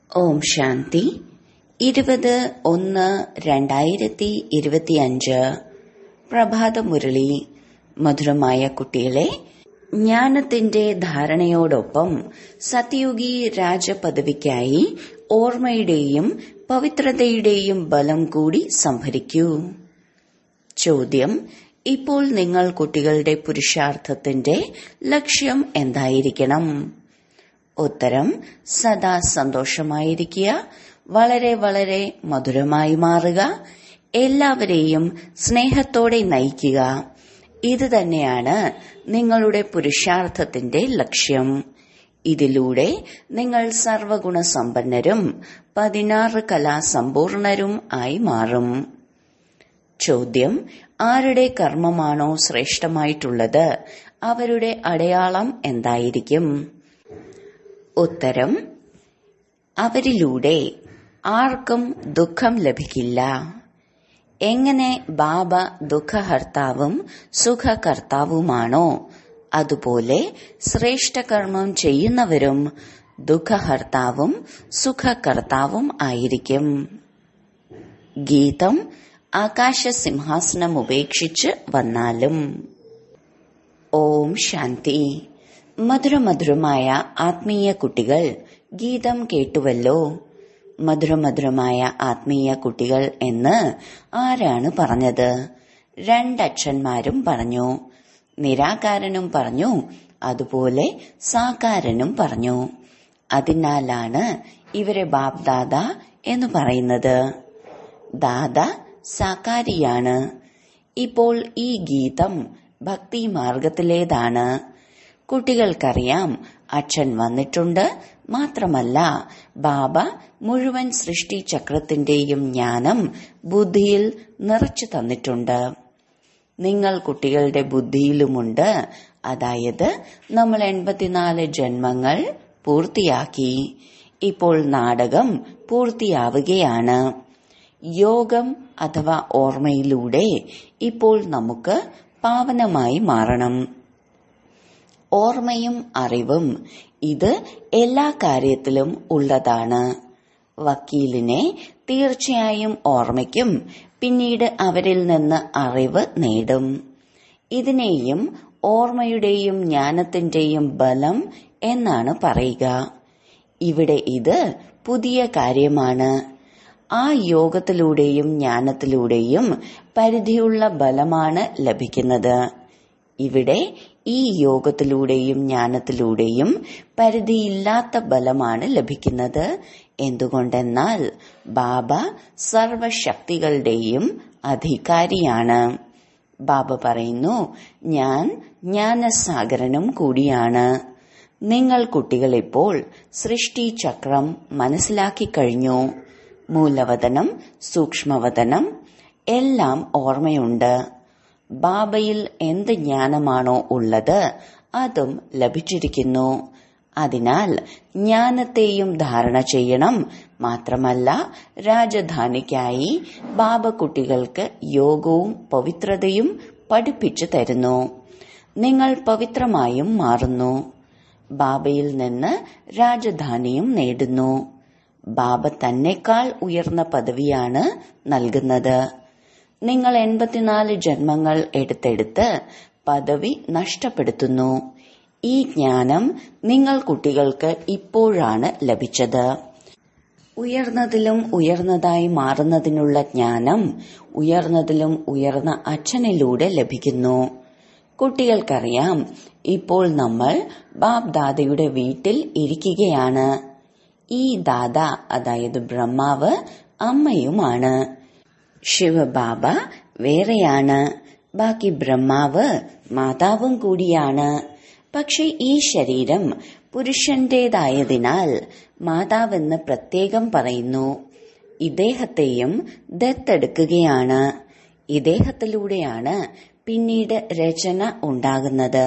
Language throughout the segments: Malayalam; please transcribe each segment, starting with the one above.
ഓം ശാന്തി ഇരുപത് ഒന്ന് രണ്ടായിരത്തി ഇരുപത്തിയഞ്ച് പ്രഭാതമുരളി മധുരമായ കുട്ടികളെ ജ്ഞാനത്തിന്റെ ധാരണയോടൊപ്പം സത്യയുഗി രാജപദവിക്കായി ഓർമ്മയുടെയും പവിത്രതയുടെയും ബലം കൂടി സംഭരിക്കൂ ചോദ്യം ഇപ്പോൾ നിങ്ങൾ കുട്ടികളുടെ പുരുഷാർത്ഥത്തിന്റെ ലക്ഷ്യം എന്തായിരിക്കണം ഉത്തരം സദാ സന്തോഷമായിരിക്കുക വളരെ വളരെ മധുരമായി മാറുക എല്ലാവരെയും സ്നേഹത്തോടെ നയിക്കുക ഇത് തന്നെയാണ് നിങ്ങളുടെ പുരുഷാർത്ഥത്തിന്റെ ലക്ഷ്യം ഇതിലൂടെ നിങ്ങൾ സർവഗുണസമ്പന്നരും പതിനാറ് കലാസമ്പൂർണരും ആയി മാറും ചോദ്യം ആരുടെ കർമ്മമാണോ ശ്രേഷ്ഠമായിട്ടുള്ളത് അവരുടെ അടയാളം എന്തായിരിക്കും ഉത്തരം അവരിലൂടെ ആർക്കും ദുഃഖം ലഭിക്കില്ല എങ്ങനെ ബാബ ദുഃഖഹർത്താവും സുഖകർത്താവുമാണോ അതുപോലെ ശ്രേഷ്ഠകർമ്മം ചെയ്യുന്നവരും ദുഃഖഹർത്താവും സുഖകർത്താവും ആയിരിക്കും ഗീതം ആകാശസിംഹാസനം ഉപേക്ഷിച്ച് വന്നാലും ഓം ശാന്തി മധുരമധുരമായ ആത്മീയ കുട്ടികൾ ഗീതം കേട്ടുവല്ലോ മധുരമധുരമായ ആത്മീയ കുട്ടികൾ എന്ന് ആരാണ് പറഞ്ഞത് രണ്ടച്ഛന്മാരും പറഞ്ഞു നിരാകാരനും പറഞ്ഞു അതുപോലെ സാകാരനും പറഞ്ഞു അതിനാലാണ് ഇവരെ ബാബ് ദാദ എന്ന് പറയുന്നത് ദാദ സാകാരിയാണ് ഇപ്പോൾ ഈ ഗീതം ഭക്തി മാർഗത്തിലേതാണ് കുട്ടികൾക്കറിയാം അച്ഛൻ വന്നിട്ടുണ്ട് മാത്രമല്ല ബാബ മുഴുവൻ സൃഷ്ടി ചക്രത്തിന്റെയും ജ്ഞാനം ബുദ്ധിയിൽ നിറച്ചു തന്നിട്ടുണ്ട് നിങ്ങൾ കുട്ടികളുടെ ബുദ്ധിയിലുമുണ്ട് അതായത് നമ്മൾ എൺപത്തിനാല് ജന്മങ്ങൾ പൂർത്തിയാക്കി ഇപ്പോൾ നാടകം പൂർത്തിയാവുകയാണ് യോഗം അഥവാ ഓർമ്മയിലൂടെ ഇപ്പോൾ നമുക്ക് പാവനമായി മാറണം ഓർമ്മയും അറിവും ഇത് എല്ലാ കാര്യത്തിലും ഉള്ളതാണ് വക്കീലിനെ തീർച്ചയായും ഓർമ്മയ്ക്കും പിന്നീട് അവരിൽ നിന്ന് അറിവ് നേടും ഇതിനെയും ഓർമ്മയുടെയും ജ്ഞാനത്തിന്റെയും ബലം എന്നാണ് പറയുക ഇവിടെ ഇത് പുതിയ കാര്യമാണ് ആ യോഗത്തിലൂടെയും ജ്ഞാനത്തിലൂടെയും പരിധിയുള്ള ബലമാണ് ലഭിക്കുന്നത് ഇവിടെ ഈ യോഗത്തിലൂടെയും ജ്ഞാനത്തിലൂടെയും പരിധിയില്ലാത്ത ബലമാണ് ലഭിക്കുന്നത് എന്തുകൊണ്ടെന്നാൽ ബാബ സർവശക്തികളുടെയും അധികാരിയാണ് ബാബ പറയുന്നു ഞാൻ ജ്ഞാനസാഗരനും കൂടിയാണ് നിങ്ങൾ കുട്ടികൾ ഇപ്പോൾ സൃഷ്ടി ചക്രം മനസ്സിലാക്കി കഴിഞ്ഞു മൂലവതനം സൂക്ഷ്മവതനം എല്ലാം ഓർമ്മയുണ്ട് ബാബയിൽ എന്ത് ജ്ഞാനമാണോ ഉള്ളത് അതും ലഭിച്ചിരിക്കുന്നു അതിനാൽ ജ്ഞാനത്തെയും ധാരണ ചെയ്യണം മാത്രമല്ല രാജധാനിക്കായി ബാബ കുട്ടികൾക്ക് യോഗവും പവിത്രതയും പഠിപ്പിച്ചു തരുന്നു നിങ്ങൾ പവിത്രമായും മാറുന്നു ബാബയിൽ നിന്ന് രാജധാനിയും നേടുന്നു ബാബ തന്നെക്കാൾ ഉയർന്ന പദവിയാണ് നൽകുന്നത് നിങ്ങൾ എൺപത്തിനാല് ജന്മങ്ങൾ എടുത്തെടുത്ത് പദവി നഷ്ടപ്പെടുത്തുന്നു ഈ ജ്ഞാനം നിങ്ങൾ കുട്ടികൾക്ക് ഇപ്പോഴാണ് ലഭിച്ചത് ഉയർന്നതിലും ഉയർന്നതായി മാറുന്നതിനുള്ള ജ്ഞാനം ഉയർന്നതിലും ഉയർന്ന അച്ഛനിലൂടെ ലഭിക്കുന്നു കുട്ടികൾക്കറിയാം ഇപ്പോൾ നമ്മൾ ബാബ് ദാദയുടെ വീട്ടിൽ ഇരിക്കുകയാണ് ഈ ദാദ അതായത് ബ്രഹ്മാവ് അമ്മയുമാണ് ശിവബാബ വേറെയാണ് ബാക്കി ബ്രഹ്മാവ് മാതാവും കൂടിയാണ് പക്ഷെ ഈ ശരീരം പുരുഷന്റേതായതിനാൽ മാതാവെന്ന് പ്രത്യേകം പറയുന്നു ഇദ്ദേഹത്തെയും ദത്തെടുക്കുകയാണ് ഇദ്ദേഹത്തിലൂടെയാണ് പിന്നീട് രചന ഉണ്ടാകുന്നത്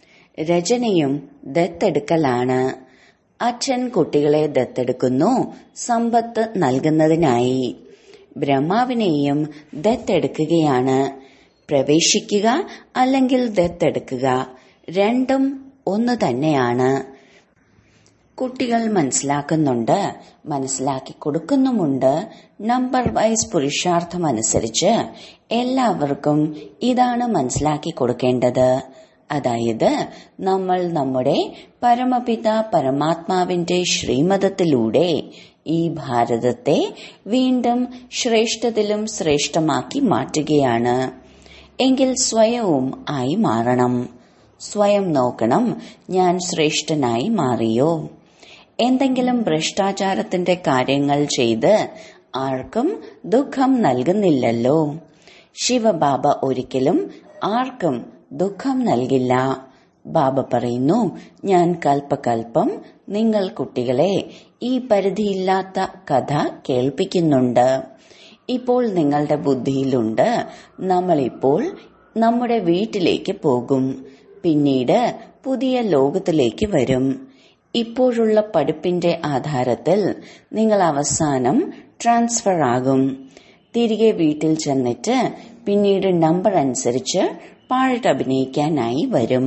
രചനയും ദത്തെടുക്കലാണ് അച്ഛൻ കുട്ടികളെ ദത്തെടുക്കുന്നു സമ്പത്ത് നൽകുന്നതിനായി ബ്രഹ്മാവിനെയും ദത്തെടുക്കുകയാണ് പ്രവേശിക്കുക അല്ലെങ്കിൽ ദത്തെടുക്കുക രണ്ടും ഒന്ന് തന്നെയാണ് കുട്ടികൾ മനസ്സിലാക്കുന്നുണ്ട് മനസ്സിലാക്കി കൊടുക്കുന്നുമുണ്ട് നമ്പർ വൈസ് പുരുഷാർത്ഥം അനുസരിച്ച് എല്ലാവർക്കും ഇതാണ് മനസ്സിലാക്കി കൊടുക്കേണ്ടത് അതായത് നമ്മൾ നമ്മുടെ പരമപിത പരമാത്മാവിന്റെ ശ്രീമതത്തിലൂടെ ഈ ഭാരതത്തെ വീണ്ടും ശ്രേഷ്ഠത്തിലും ശ്രേഷ്ഠമാക്കി മാറ്റുകയാണ് എങ്കിൽ സ്വയവും ആയി മാറണം സ്വയം നോക്കണം ഞാൻ ശ്രേഷ്ഠനായി മാറിയോ എന്തെങ്കിലും ഭ്രഷ്ടാചാരത്തിന്റെ കാര്യങ്ങൾ ചെയ്ത് ആർക്കും ദുഃഖം നൽകുന്നില്ലല്ലോ ശിവബാബ ഒരിക്കലും ആർക്കും ദുഃഖം നൽകില്ല ബാബ പറയുന്നു ഞാൻ കൽപ്പകൽപ്പം നിങ്ങൾ കുട്ടികളെ ഈ പരിധിയില്ലാത്ത കഥ കേൾപ്പിക്കുന്നുണ്ട് ഇപ്പോൾ നിങ്ങളുടെ ബുദ്ധിയിലുണ്ട് നമ്മളിപ്പോൾ നമ്മുടെ വീട്ടിലേക്ക് പോകും പിന്നീട് പുതിയ ലോകത്തിലേക്ക് വരും ഇപ്പോഴുള്ള പഠിപ്പിന്റെ ആധാരത്തിൽ നിങ്ങൾ അവസാനം ട്രാൻസ്ഫർ ആകും തിരികെ വീട്ടിൽ ചെന്നിട്ട് പിന്നീട് നമ്പർ അനുസരിച്ച് പാട്ട് അഭിനയിക്കാനായി വരും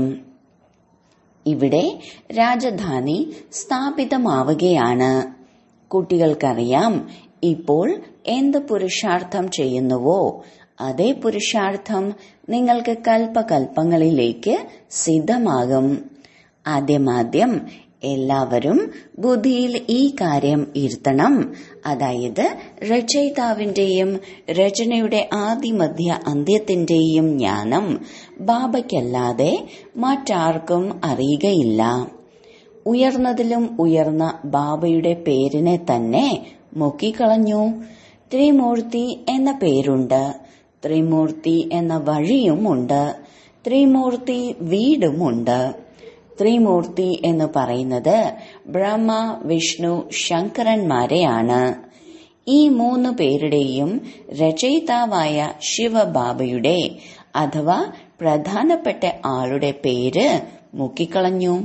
ഇവിടെ രാജധാനി സ്ഥാപിതമാവുകയാണ് കുട്ടികൾക്കറിയാം ഇപ്പോൾ എന്ത് പുരുഷാർത്ഥം ചെയ്യുന്നുവോ അതേ പുരുഷാർത്ഥം നിങ്ങൾക്ക് കൽപ്പകൽപ്പങ്ങളിലേക്ക് സിദ്ധമാകും ആദ്യമാദ്യം എല്ലാവരും ബുദ്ധിയിൽ ഈ കാര്യം ഇരുത്തണം അതായത് രചയിതാവിന്റെയും രചനയുടെ ആദിമധ്യ അന്ത്യത്തിന്റെയും ജ്ഞാനം ബാബയ്ക്കല്ലാതെ മറ്റാർക്കും അറിയുകയില്ല ഉയർന്നതിലും ഉയർന്ന ബാബയുടെ പേരിനെ തന്നെ മുക്കിക്കളഞ്ഞു ത്രിമൂർത്തി എന്ന പേരുണ്ട് ത്രിമൂർത്തി എന്ന വഴിയുമുണ്ട് ത്രിമൂർത്തി വീടുമുണ്ട് ത്രിമൂർത്തി എന്ന് പറയുന്നത് ബ്രഹ്മ വിഷ്ണു ശങ്കരന്മാരെയാണ് ഈ മൂന്ന് പേരുടെയും രചയിതാവായ ശിവബാബയുടെ അഥവാ പ്രധാനപ്പെട്ട ആളുടെ പേര് മുക്കിക്കളഞ്ഞു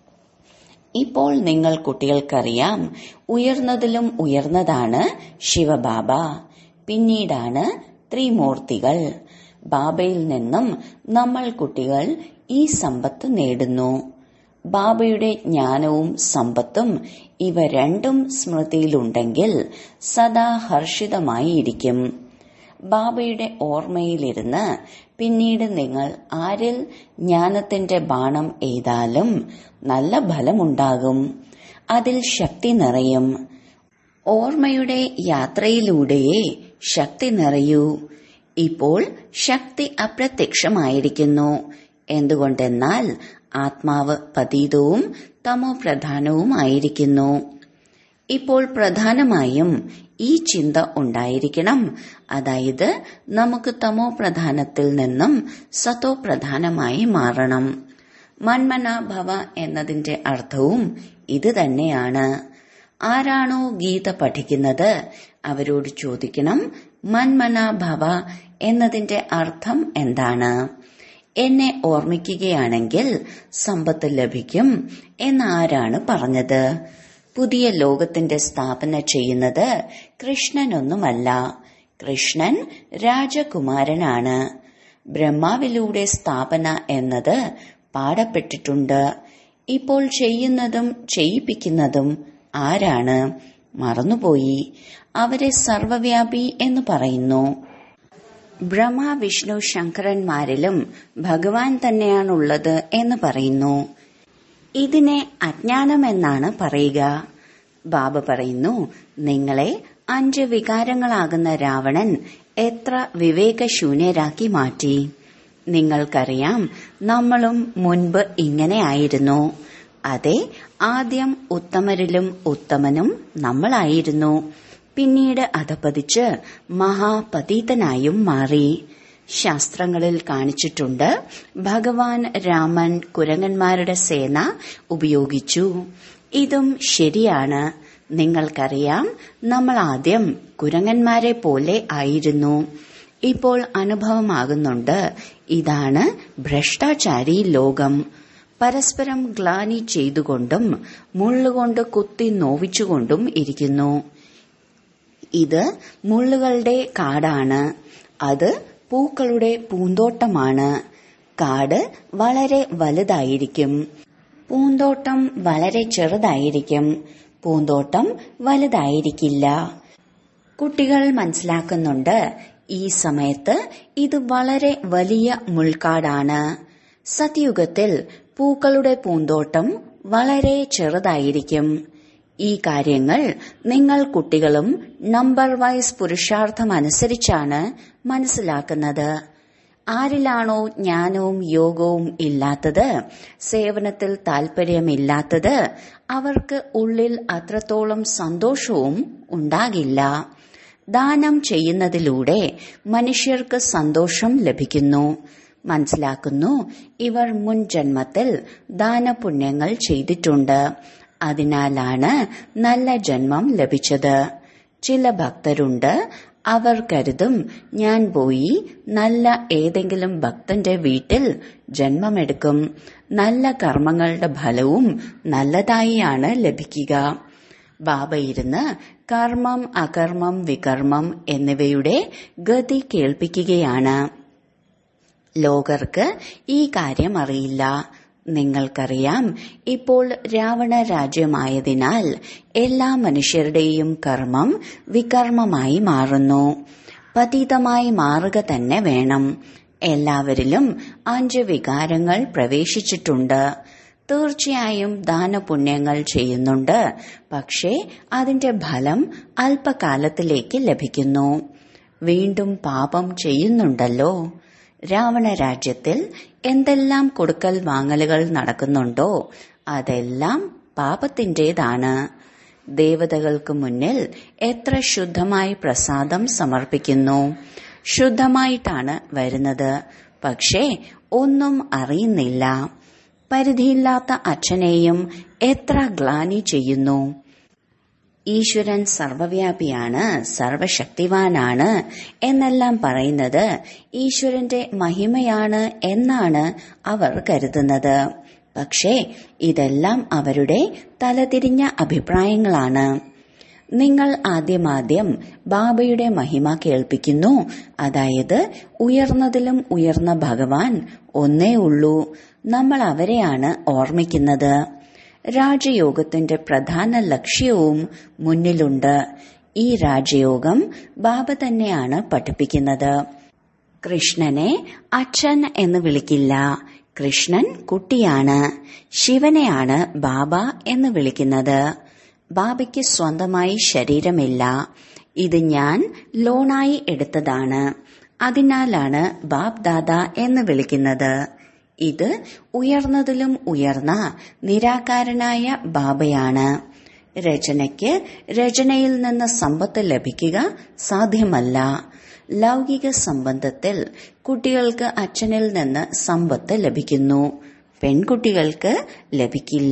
ഇപ്പോൾ നിങ്ങൾ കുട്ടികൾക്കറിയാം ഉയർന്നതിലും ഉയർന്നതാണ് ശിവബാബ പിന്നീടാണ് ത്രിമൂർത്തികൾ ബാബയിൽ നിന്നും നമ്മൾ കുട്ടികൾ ഈ സമ്പത്ത് നേടുന്നു ബാബയുടെ ജ്ഞാനവും സമ്പത്തും ഇവ രണ്ടും സ്മൃതിയിലുണ്ടെങ്കിൽ സദാ ഹർഷിതമായിരിക്കും ബാബയുടെ ഓർമ്മയിലിരുന്ന് പിന്നീട് നിങ്ങൾ ആരിൽ ജ്ഞാനത്തിന്റെ ബാണം എയ്താലും നല്ല ഫലമുണ്ടാകും അതിൽ ശക്തി നിറയും ഓർമ്മയുടെ യാത്രയിലൂടെയേ ശക്തി നിറയൂ ഇപ്പോൾ ശക്തി അപ്രത്യക്ഷമായിരിക്കുന്നു എന്തുകൊണ്ടെന്നാൽ ആത്മാവ് പതീതവും തമോ പ്രധാനവുമായിരിക്കുന്നു ഇപ്പോൾ പ്രധാനമായും ഈ ചിന്ത ഉണ്ടായിരിക്കണം അതായത് നമുക്ക് തമോ പ്രധാനത്തിൽ നിന്നും സതോ പ്രധാനമായി മാറണം മന്മനാഭവ എന്നതിന്റെ അർത്ഥവും ഇത് തന്നെയാണ് ആരാണോ ഗീത പഠിക്കുന്നത് അവരോട് ചോദിക്കണം മന്മനാഭവ എന്നതിന്റെ അർത്ഥം എന്താണ് എന്നെ ഓർമ്മിക്കുകയാണെങ്കിൽ സമ്പത്ത് ലഭിക്കും എന്നാരാണ് പറഞ്ഞത് പുതിയ ലോകത്തിന്റെ സ്ഥാപന ചെയ്യുന്നത് കൃഷ്ണനൊന്നുമല്ല കൃഷ്ണൻ രാജകുമാരനാണ് ബ്രഹ്മാവിലൂടെ സ്ഥാപന എന്നത് പാടപ്പെട്ടിട്ടുണ്ട് ഇപ്പോൾ ചെയ്യുന്നതും ചെയ്യിപ്പിക്കുന്നതും ആരാണ് മറന്നുപോയി അവരെ സർവവ്യാപി എന്ന് പറയുന്നു ബ്രഹ്മ വിഷ്ണു ശങ്കരന്മാരിലും ഭഗവാൻ തന്നെയാണുള്ളത് എന്ന് പറയുന്നു ഇതിനെ അജ്ഞാനമെന്നാണ് പറയുക ബാബ പറയുന്നു നിങ്ങളെ അഞ്ച് വികാരങ്ങളാകുന്ന രാവണൻ എത്ര വിവേകശൂന്യരാക്കി മാറ്റി നിങ്ങൾക്കറിയാം നമ്മളും മുൻപ് ഇങ്ങനെയായിരുന്നു അതെ ആദ്യം ഉത്തമരിലും ഉത്തമനും നമ്മളായിരുന്നു പിന്നീട് അധപതിച്ച് മഹാപതീതനായും മാറി ശാസ്ത്രങ്ങളിൽ കാണിച്ചിട്ടുണ്ട് ഭഗവാൻ രാമൻ കുരങ്ങന്മാരുടെ സേന ഉപയോഗിച്ചു ഇതും ശരിയാണ് നിങ്ങൾക്കറിയാം നമ്മൾ ആദ്യം കുരങ്ങന്മാരെ പോലെ ആയിരുന്നു ഇപ്പോൾ അനുഭവമാകുന്നുണ്ട് ഇതാണ് ഭ്രഷ്ടാചാരി ലോകം പരസ്പരം ഗ്ലാനി ചെയ്തുകൊണ്ടും മുള്ളുകൊണ്ട് കുത്തി നോവിച്ചുകൊണ്ടും ഇരിക്കുന്നു ഇത് മുള്ളുകളുടെ കാടാണ് അത് പൂക്കളുടെ പൂന്തോട്ടമാണ് കാട് വളരെ വലുതായിരിക്കും പൂന്തോട്ടം വളരെ ചെറുതായിരിക്കും പൂന്തോട്ടം വലുതായിരിക്കില്ല കുട്ടികൾ മനസ്സിലാക്കുന്നുണ്ട് ഈ സമയത്ത് ഇത് വളരെ വലിയ മുൾക്കാടാണ് സത്യുഗത്തിൽ പൂക്കളുടെ പൂന്തോട്ടം വളരെ ചെറുതായിരിക്കും ഈ കാര്യങ്ങൾ നിങ്ങൾ കുട്ടികളും നമ്പർ വൈസ് പുരുഷാർത്ഥം അനുസരിച്ചാണ് മനസ്സിലാക്കുന്നത് ആരിലാണോ ജ്ഞാനവും യോഗവും ഇല്ലാത്തത് സേവനത്തിൽ താൽപര്യമില്ലാത്തത് അവർക്ക് ഉള്ളിൽ അത്രത്തോളം സന്തോഷവും ഉണ്ടാകില്ല ദാനം ചെയ്യുന്നതിലൂടെ മനുഷ്യർക്ക് സന്തോഷം ലഭിക്കുന്നു മനസ്സിലാക്കുന്നു ഇവർ മുൻ ജന്മത്തിൽ ദാനപുണ്യങ്ങൾ ചെയ്തിട്ടുണ്ട് അതിനാലാണ് നല്ല ജന്മം ലഭിച്ചത് ചില ഭക്തരുണ്ട് അവർ കരുതും ഞാൻ പോയി നല്ല ഏതെങ്കിലും ഭക്തന്റെ വീട്ടിൽ ജന്മമെടുക്കും നല്ല കർമ്മങ്ങളുടെ ഫലവും നല്ലതായിയാണ് ലഭിക്കുക ബാബ ഇരുന്ന് കർമ്മം അകർമ്മം വികർമ്മം എന്നിവയുടെ ഗതി കേൾപ്പിക്കുകയാണ് ലോകർക്ക് ഈ കാര്യം അറിയില്ല നിങ്ങൾക്കറിയാം ഇപ്പോൾ രാവണ രാജ്യമായതിനാൽ എല്ലാ മനുഷ്യരുടെയും കർമ്മം വികർമ്മമായി മാറുന്നു പതീതമായി മാറുക തന്നെ വേണം എല്ലാവരിലും അഞ്ച് വികാരങ്ങൾ പ്രവേശിച്ചിട്ടുണ്ട് തീർച്ചയായും ദാനപുണ്യങ്ങൾ ചെയ്യുന്നുണ്ട് പക്ഷേ അതിന്റെ ഫലം അല്പകാലത്തിലേക്ക് ലഭിക്കുന്നു വീണ്ടും പാപം ചെയ്യുന്നുണ്ടല്ലോ രാവണ രാജ്യത്തിൽ എന്തെല്ലാം കൊടുക്കൽ വാങ്ങലുകൾ നടക്കുന്നുണ്ടോ അതെല്ലാം പാപത്തിന്റേതാണ് ദേവതകൾക്ക് മുന്നിൽ എത്ര ശുദ്ധമായി പ്രസാദം സമർപ്പിക്കുന്നു ശുദ്ധമായിട്ടാണ് വരുന്നത് പക്ഷേ ഒന്നും അറിയുന്നില്ല പരിധിയില്ലാത്ത അച്ഛനെയും എത്ര ഗ്ലാനി ചെയ്യുന്നു ഈശ്വരൻ സർവവ്യാപിയാണ് സർവശക്തിവാനാണ് എന്നെല്ലാം പറയുന്നത് ഈശ്വരന്റെ മഹിമയാണ് എന്നാണ് അവർ കരുതുന്നത് പക്ഷേ ഇതെല്ലാം അവരുടെ തലതിരിഞ്ഞ അഭിപ്രായങ്ങളാണ് നിങ്ങൾ ആദ്യമാദ്യം ബാബയുടെ മഹിമ കേൾപ്പിക്കുന്നു അതായത് ഉയർന്നതിലും ഉയർന്ന ഭഗവാൻ ഒന്നേ ഉള്ളൂ നമ്മൾ അവരെയാണ് ഓർമ്മിക്കുന്നത് രാജയോഗത്തിന്റെ പ്രധാന ലക്ഷ്യവും മുന്നിലുണ്ട് ഈ രാജയോഗം ബാബ തന്നെയാണ് പഠിപ്പിക്കുന്നത് കൃഷ്ണനെ അച്ഛൻ എന്ന് വിളിക്കില്ല കൃഷ്ണൻ കുട്ടിയാണ് ശിവനെയാണ് ബാബ എന്ന് വിളിക്കുന്നത് ബാബയ്ക്ക് സ്വന്തമായി ശരീരമില്ല ഇത് ഞാൻ ലോണായി എടുത്തതാണ് അതിനാലാണ് ബാബ് ദാദ എന്ന് വിളിക്കുന്നത് ഇത് ഉയർന്നതിലും ഉയർന്ന നിരാകാരനായ ബാബയാണ് രചനയ്ക്ക് രചനയിൽ നിന്ന് സമ്പത്ത് ലഭിക്കുക സാധ്യമല്ല ലൗകിക സംബന്ധത്തിൽ കുട്ടികൾക്ക് അച്ഛനിൽ നിന്ന് സമ്പത്ത് ലഭിക്കുന്നു പെൺകുട്ടികൾക്ക് ലഭിക്കില്ല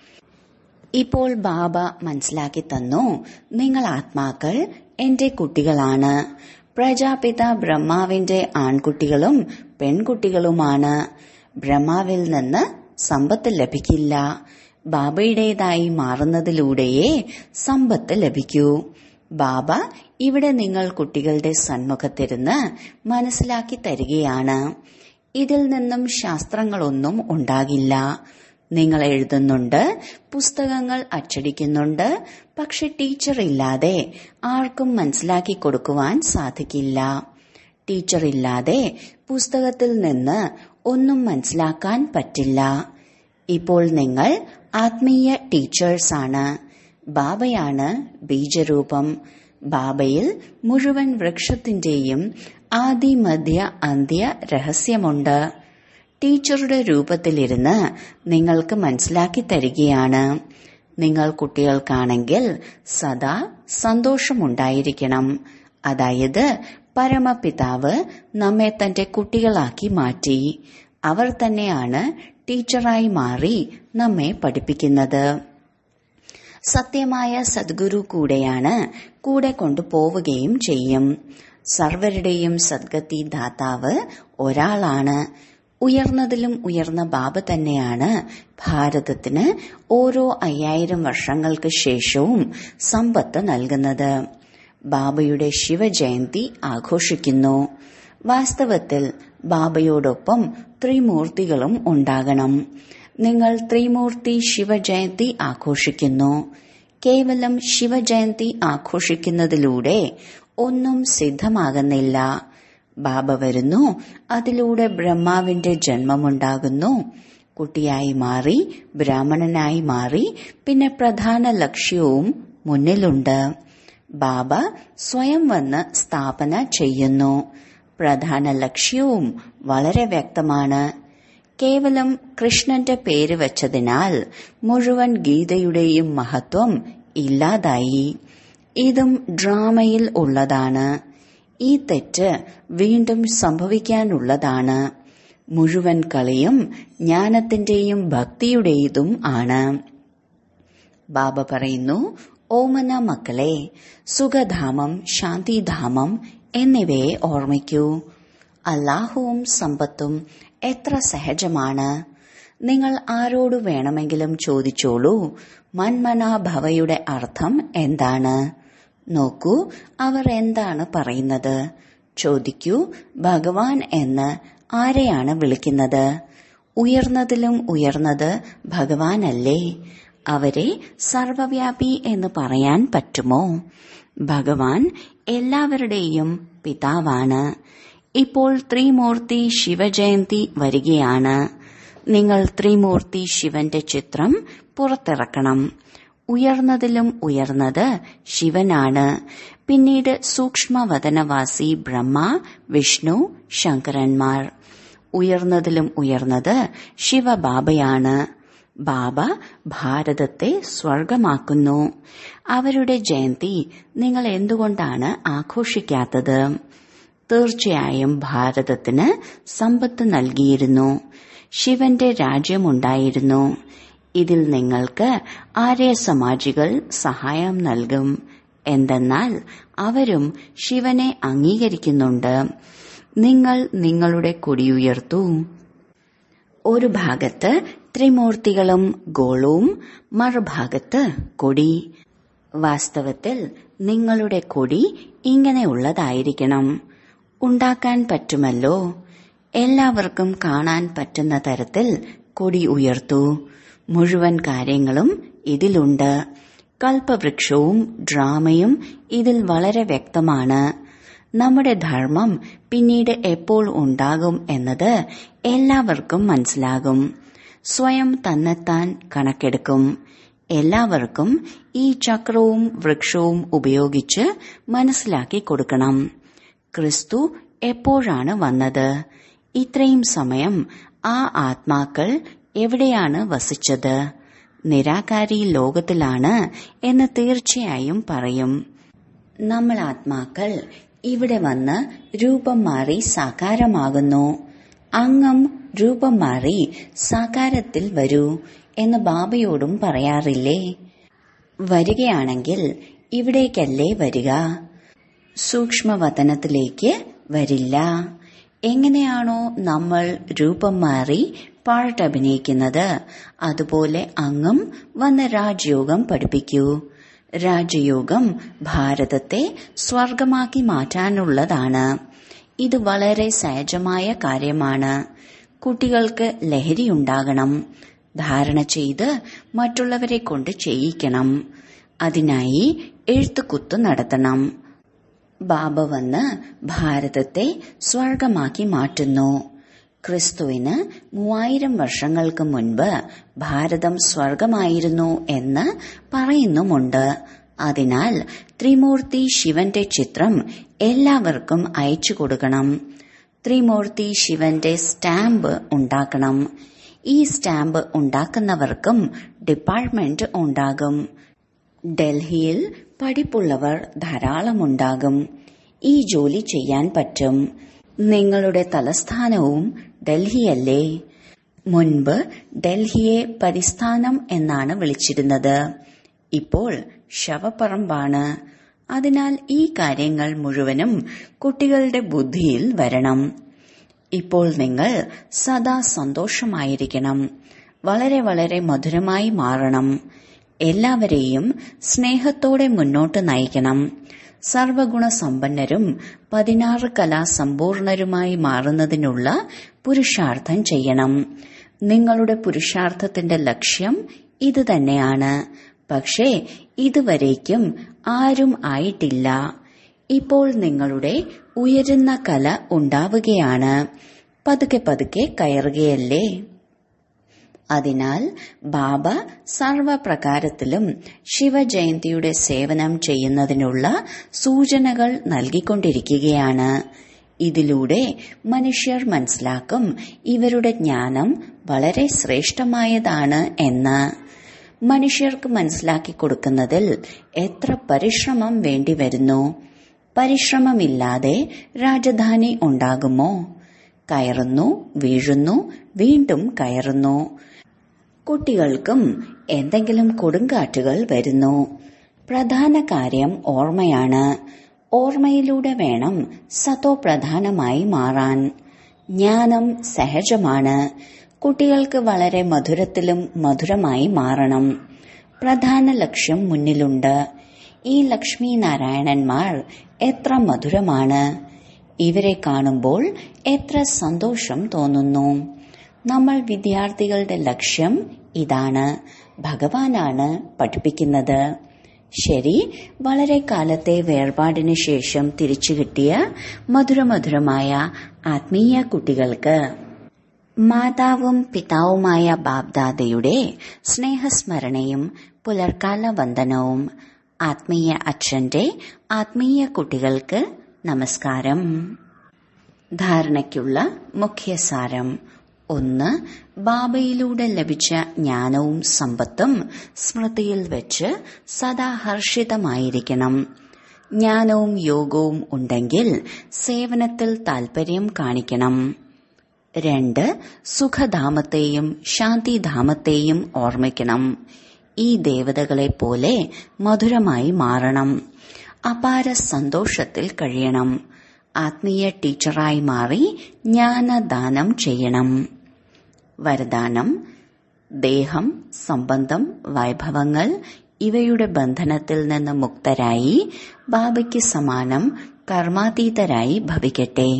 ഇപ്പോൾ ബാബ മനസ്സിലാക്കി തന്നു നിങ്ങൾ ആത്മാക്കൾ എന്റെ കുട്ടികളാണ് പ്രജാപിത ബ്രഹ്മാവിന്റെ ആൺകുട്ടികളും പെൺകുട്ടികളുമാണ് ബ്രഹ്മാവിൽ നിന്ന് സമ്പത്ത് ലഭിക്കില്ല ബാബയുടേതായി മാറുന്നതിലൂടെയേ സമ്പത്ത് ലഭിക്കൂ ബാബ ഇവിടെ നിങ്ങൾ കുട്ടികളുടെ സന്മുഖത്തിരുന്ന് മനസ്സിലാക്കി തരികയാണ് ഇതിൽ നിന്നും ശാസ്ത്രങ്ങളൊന്നും ഉണ്ടാകില്ല നിങ്ങൾ എഴുതുന്നുണ്ട് പുസ്തകങ്ങൾ അച്ചടിക്കുന്നുണ്ട് പക്ഷെ ടീച്ചർ ഇല്ലാതെ ആർക്കും മനസ്സിലാക്കി കൊടുക്കുവാൻ സാധിക്കില്ല ടീച്ചർ ഇല്ലാതെ പുസ്തകത്തിൽ നിന്ന് ഒന്നും മനസ്സിലാക്കാൻ പറ്റില്ല ഇപ്പോൾ നിങ്ങൾ ആത്മീയ ടീച്ചേഴ്സാണ് ബാബയാണ് ബീജരൂപം ബാബയിൽ മുഴുവൻ വൃക്ഷത്തിന്റെയും ആദി മധ്യ അന്ത്യ രഹസ്യമുണ്ട് ടീച്ചറുടെ രൂപത്തിലിരുന്ന് നിങ്ങൾക്ക് മനസ്സിലാക്കി തരികയാണ് നിങ്ങൾ കുട്ടികൾക്കാണെങ്കിൽ സദാ സന്തോഷമുണ്ടായിരിക്കണം അതായത് പരമപിതാവ് നമ്മെ തന്റെ കുട്ടികളാക്കി മാറ്റി അവർ തന്നെയാണ് ടീച്ചറായി മാറി നമ്മെ പഠിപ്പിക്കുന്നത് സത്യമായ സദ്ഗുരു കൂടെയാണ് കൂടെ കൊണ്ടുപോവുകയും ചെയ്യും സർവരുടെയും സദ്ഗതി ദാതാവ് ഒരാളാണ് ഉയർന്നതിലും ഉയർന്ന ബാബ തന്നെയാണ് ഭാരതത്തിന് ഓരോ അയ്യായിരം വർഷങ്ങൾക്ക് ശേഷവും സമ്പത്ത് നൽകുന്നത് ബാബയുടെ ശിവജയന്തി ആഘോഷിക്കുന്നു വാസ്തവത്തിൽ ബാബയോടൊപ്പം ത്രിമൂർത്തികളും ഉണ്ടാകണം നിങ്ങൾ ത്രിമൂർത്തി ശിവജയന്തി ആഘോഷിക്കുന്നു കേവലം ശിവജയന്തി ആഘോഷിക്കുന്നതിലൂടെ ഒന്നും സിദ്ധമാകുന്നില്ല ബാബ വരുന്നു അതിലൂടെ ബ്രഹ്മാവിന്റെ ജന്മമുണ്ടാകുന്നു കുട്ടിയായി മാറി ബ്രാഹ്മണനായി മാറി പിന്നെ പ്രധാന ലക്ഷ്യവും മുന്നിലുണ്ട് ബാബ സ്വയം വന്ന് സ്ഥാപന ചെയ്യുന്നു പ്രധാന ലക്ഷ്യവും വളരെ വ്യക്തമാണ് കേവലം കൃഷ്ണന്റെ പേര് വച്ചതിനാൽ മുഴുവൻ ഗീതയുടെയും മഹത്വം ഇല്ലാതായി ഇതും ഡ്രാമയിൽ ഉള്ളതാണ് ഈ തെറ്റ് വീണ്ടും സംഭവിക്കാനുള്ളതാണ് മുഴുവൻ കളിയും ജ്ഞാനത്തിന്റെയും ഭക്തിയുടേതും ആണ് ബാബ പറയുന്നു ഓമന മക്കളെ സുഖധാമം ശാന്തിധാമം എന്നിവയെ ഓർമ്മിക്കൂ അല്ലാഹുവും സമ്പത്തും എത്ര സഹജമാണ് നിങ്ങൾ ആരോട് വേണമെങ്കിലും ചോദിച്ചോളൂ മന്മനാഭവയുടെ അർത്ഥം എന്താണ് നോക്കൂ അവർ എന്താണ് പറയുന്നത് ചോദിക്കൂ ഭഗവാൻ എന്ന് ആരെയാണ് വിളിക്കുന്നത് ഉയർന്നതിലും ഉയർന്നത് ഭഗവാനല്ലേ അവരെ സർവവ്യാപി എന്ന് പറയാൻ പറ്റുമോ ഭഗവാൻ എല്ലാവരുടെയും പിതാവാണ് ഇപ്പോൾ ത്രിമൂർത്തി ശിവജയന്തി വരികയാണ് നിങ്ങൾ ത്രിമൂർത്തി ശിവന്റെ ചിത്രം പുറത്തിറക്കണം ഉയർന്നതിലും ഉയർന്നത് ശിവനാണ് പിന്നീട് സൂക്ഷ്മവതനവാസി ബ്രഹ്മ വിഷ്ണു ശങ്കരന്മാർ ഉയർന്നതിലും ഉയർന്നത് ശിവബാബയാണ് ബാബ ഭാരതത്തെ സ്വർഗമാക്കുന്നു അവരുടെ ജയന്തി നിങ്ങൾ എന്തുകൊണ്ടാണ് ആഘോഷിക്കാത്തത് തീർച്ചയായും ഭാരതത്തിന് സമ്പത്ത് നൽകിയിരുന്നു ശിവന്റെ രാജ്യമുണ്ടായിരുന്നു ഇതിൽ നിങ്ങൾക്ക് ആര്യ സമാജികൾ സഹായം നൽകും എന്തെന്നാൽ അവരും ശിവനെ അംഗീകരിക്കുന്നുണ്ട് നിങ്ങൾ നിങ്ങളുടെ കൊടിയുയർത്തൂ ഒരു ഭാഗത്ത് ത്രിമൂർത്തികളും ഗോളവും മറുഭാഗത്ത് കൊടി വാസ്തവത്തിൽ നിങ്ങളുടെ കൊടി ഇങ്ങനെയുള്ളതായിരിക്കണം ഉണ്ടാക്കാൻ പറ്റുമല്ലോ എല്ലാവർക്കും കാണാൻ പറ്റുന്ന തരത്തിൽ കൊടി ഉയർത്തൂ മുഴുവൻ കാര്യങ്ങളും ഇതിലുണ്ട് കൽപ്പവൃക്ഷവും ഡ്രാമയും ഇതിൽ വളരെ വ്യക്തമാണ് നമ്മുടെ ധർമ്മം പിന്നീട് എപ്പോൾ ഉണ്ടാകും എന്നത് എല്ലാവർക്കും മനസ്സിലാകും സ്വയം തന്നെത്താൻ കണക്കെടുക്കും എല്ലാവർക്കും ഈ ചക്രവും വൃക്ഷവും ഉപയോഗിച്ച് മനസ്സിലാക്കി കൊടുക്കണം ക്രിസ്തു എപ്പോഴാണ് വന്നത് ഇത്രയും സമയം ആ ആത്മാക്കൾ എവിടെയാണ് വസിച്ചത് നിരാകാരി ലോകത്തിലാണ് എന്ന് തീർച്ചയായും പറയും നമ്മൾ ആത്മാക്കൾ ഇവിടെ വന്ന് രൂപം മാറി സാകാരമാകുന്നു അങ്ങം രൂപം മാറി സാകാരത്തിൽ വരൂ എന്ന് ബാബയോടും പറയാറില്ലേ വരികയാണെങ്കിൽ ഇവിടേക്കല്ലേ വരിക സൂക്ഷ്മവതനത്തിലേക്ക് വരില്ല എങ്ങനെയാണോ നമ്മൾ രൂപം മാറി പാട്ടഭിനയിക്കുന്നത് അതുപോലെ അങ്ങും വന്ന് രാജയോഗം പഠിപ്പിക്കൂ രാജയോഗം ഭാരതത്തെ സ്വർഗമാക്കി മാറ്റാനുള്ളതാണ് ഇത് വളരെ സഹജമായ കാര്യമാണ് കുട്ടികൾക്ക് ലഹരിയുണ്ടാകണം ധാരണ ചെയ്ത് മറ്റുള്ളവരെ കൊണ്ട് ചെയ്യിക്കണം അതിനായി എഴുത്തുകുത്തു നടത്തണം ബാബ വന്ന് ഭാരതത്തെ സ്വർഗമാക്കി മാറ്റുന്നു ക്രിസ്തുവിന് മൂവായിരം വർഷങ്ങൾക്ക് മുൻപ് ഭാരതം സ്വർഗമായിരുന്നു എന്ന് പറയുന്നുമുണ്ട് അതിനാൽ ത്രിമൂർത്തി ശിവന്റെ ചിത്രം എല്ലാവർക്കും അയച്ചു കൊടുക്കണം ത്രിമൂർത്തി ശിവന്റെ സ്റ്റാമ്പ് ഉണ്ടാക്കണം ഈ സ്റ്റാമ്പ് ഉണ്ടാക്കുന്നവർക്കും ഡിപ്പാർട്ട്മെന്റ് ഉണ്ടാകും ഡൽഹിയിൽ പഠിപ്പുള്ളവർ ധാരാളമുണ്ടാകും ഈ ജോലി ചെയ്യാൻ പറ്റും നിങ്ങളുടെ തലസ്ഥാനവും ഡൽഹിയല്ലേ മുൻപ് ഡൽഹിയെ പരിസ്ഥാനം എന്നാണ് വിളിച്ചിരുന്നത് ഇപ്പോൾ ശവപ്പറമ്പാണ് അതിനാൽ ഈ കാര്യങ്ങൾ മുഴുവനും കുട്ടികളുടെ ബുദ്ധിയിൽ വരണം ഇപ്പോൾ നിങ്ങൾ സദാ സന്തോഷമായിരിക്കണം വളരെ വളരെ മധുരമായി മാറണം എല്ലാവരെയും സ്നേഹത്തോടെ മുന്നോട്ട് നയിക്കണം സർവഗുണ സമ്പന്നരും പതിനാറ് കലാ സമ്പൂർണരുമായി മാറുന്നതിനുള്ള പുരുഷാർത്ഥം ചെയ്യണം നിങ്ങളുടെ പുരുഷാർത്ഥത്തിന്റെ ലക്ഷ്യം ഇത് തന്നെയാണ് പക്ഷേ ഇതുവരേക്കും ആരും ആയിട്ടില്ല ഇപ്പോൾ നിങ്ങളുടെ ഉയരുന്ന കല ഉണ്ടാവുകയാണ് പതുക്കെ പതുക്കെ കയറുകയല്ലേ അതിനാൽ ബാബ സർവപ്രകാരത്തിലും ശിവജയന്തിയുടെ സേവനം ചെയ്യുന്നതിനുള്ള സൂചനകൾ നൽകിക്കൊണ്ടിരിക്കുകയാണ് ഇതിലൂടെ മനുഷ്യർ മനസ്സിലാക്കും ഇവരുടെ ജ്ഞാനം വളരെ ശ്രേഷ്ഠമായതാണ് എന്ന് മനുഷ്യർക്ക് മനസ്സിലാക്കി കൊടുക്കുന്നതിൽ എത്ര പരിശ്രമം വേണ്ടിവരുന്നു പരിശ്രമമില്ലാതെ രാജധാനി ഉണ്ടാകുമോ കയറുന്നു വീഴുന്നു വീണ്ടും കയറുന്നു കുട്ടികൾക്കും എന്തെങ്കിലും കൊടുങ്കാറ്റുകൾ വരുന്നു പ്രധാന കാര്യം ഓർമ്മയാണ് ഓർമ്മയിലൂടെ വേണം സത്തോ പ്രധാനമായി മാറാൻ ജ്ഞാനം സഹജമാണ് കുട്ടികൾക്ക് വളരെ മധുരത്തിലും മധുരമായി മാറണം പ്രധാന ലക്ഷ്യം മുന്നിലുണ്ട് ഈ ലക്ഷ്മി നാരായണന്മാർ എത്ര മധുരമാണ് ഇവരെ കാണുമ്പോൾ എത്ര സന്തോഷം തോന്നുന്നു നമ്മൾ വിദ്യാർത്ഥികളുടെ ലക്ഷ്യം ഇതാണ് ഭഗവാനാണ് പഠിപ്പിക്കുന്നത് ശരി വളരെ കാലത്തെ വേർപാടിന് ശേഷം തിരിച്ചു കിട്ടിയ മധുരമധുരമായ ആത്മീയ കുട്ടികൾക്ക് മാതാവും പിതാവുമായ ബാബ്ദാദയുടെ സ്നേഹസ്മരണയും പുലർക്കാല വന്ദനവും ആത്മീയ അച്ഛന്റെ ആത്മീയ കുട്ടികൾക്ക് നമസ്കാരം ധാരണയ്ക്കുള്ള മുഖ്യസാരം ഒന്ന് ബാബയിലൂടെ ലഭിച്ച ജ്ഞാനവും സമ്പത്തും സ്മൃതിയിൽ വെച്ച് സദാ ഹർഷിതമായിരിക്കണം ജ്ഞാനവും യോഗവും ഉണ്ടെങ്കിൽ സേവനത്തിൽ താൽപര്യം കാണിക്കണം രണ്ട് സുഖധാമത്തെയും ശാന്തിധാമത്തെയും ഓർമ്മിക്കണം ഈ ദേവതകളെ പോലെ മധുരമായി മാറണം അപാര സന്തോഷത്തിൽ കഴിയണം ആത്മീയ ടീച്ചറായി മാറി ജ്ഞാനദാനം ചെയ്യണം വരദാനം ദേഹം സംബന്ധം വൈഭവങ്ങൾ ഇവയുടെ ബന്ധനത്തിൽ നിന്ന് മുക്തരായി ബാബയ്ക്ക് സമാനം കർമാതീതരായി ഭവിക്കട്ടെ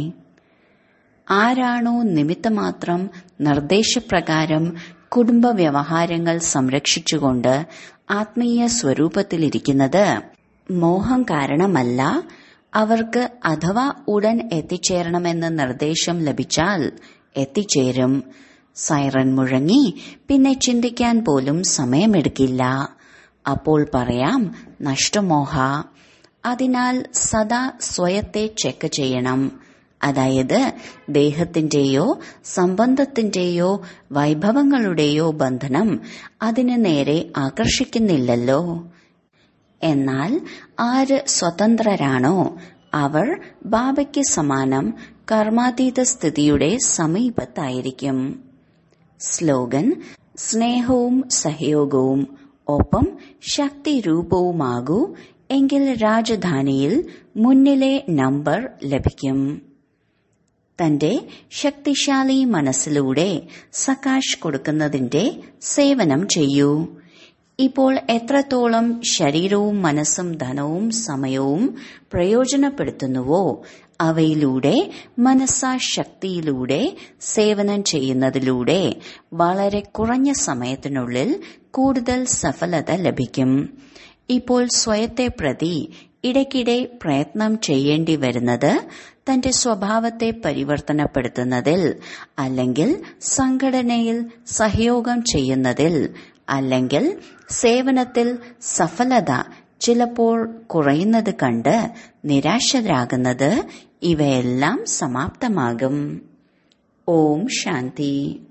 ആരാണോ നിമിത്തമാത്രം നിർദ്ദേശപ്രകാരം കുടുംബ വ്യവഹാരങ്ങൾ സംരക്ഷിച്ചുകൊണ്ട് ആത്മീയ സ്വരൂപത്തിലിരിക്കുന്നത് മോഹം കാരണമല്ല അവർക്ക് അഥവാ ഉടൻ എത്തിച്ചേരണമെന്ന് നിർദ്ദേശം ലഭിച്ചാൽ എത്തിച്ചേരും സൈറൻ മുഴങ്ങി പിന്നെ ചിന്തിക്കാൻ പോലും സമയമെടുക്കില്ല അപ്പോൾ പറയാം നഷ്ടമോഹ അതിനാൽ സദാ സ്വയത്തെ ചെക്ക് ചെയ്യണം അതായത് ദേഹത്തിന്റെയോ സംബന്ധത്തിന്റെയോ വൈഭവങ്ങളുടെയോ ബന്ധനം അതിന് നേരെ ആകർഷിക്കുന്നില്ലല്ലോ എന്നാൽ ആര് സ്വതന്ത്രരാണോ അവർ ബാബയ്ക്ക് സമാനം കർമാതീത സ്ഥിതിയുടെ സമീപത്തായിരിക്കും സ്ലോഗൻ സ്നേഹവും സഹയോഗവും ഒപ്പം ശക്തിരൂപവുമാകൂ എങ്കിൽ രാജധാനിയിൽ മുന്നിലെ നമ്പർ ലഭിക്കും തന്റെ ശക്തിശാലി മനസ്സിലൂടെ സകാശ് കൊടുക്കുന്നതിന്റെ സേവനം ചെയ്യൂ ഇപ്പോൾ എത്രത്തോളം ശരീരവും മനസ്സും ധനവും സമയവും പ്രയോജനപ്പെടുത്തുന്നുവോ അവയിലൂടെ മനസ്സാശക്തിയിലൂടെ സേവനം ചെയ്യുന്നതിലൂടെ വളരെ കുറഞ്ഞ സമയത്തിനുള്ളിൽ കൂടുതൽ സഫലത ലഭിക്കും ഇപ്പോൾ സ്വയത്തെ പ്രതി ഇടയ്ക്കിടെ പ്രയത്നം ചെയ്യേണ്ടി വരുന്നത് തന്റെ സ്വഭാവത്തെ പരിവർത്തനപ്പെടുത്തുന്നതിൽ അല്ലെങ്കിൽ സംഘടനയിൽ സഹയോഗം ചെയ്യുന്നതിൽ അല്ലെങ്കിൽ സേവനത്തിൽ സഫലത ചിലപ്പോൾ കുറയുന്നത് കണ്ട് നിരാശരാകുന്നത് ഇവയെല്ലാം സമാപ്തമാകും ഓം ശാന്തി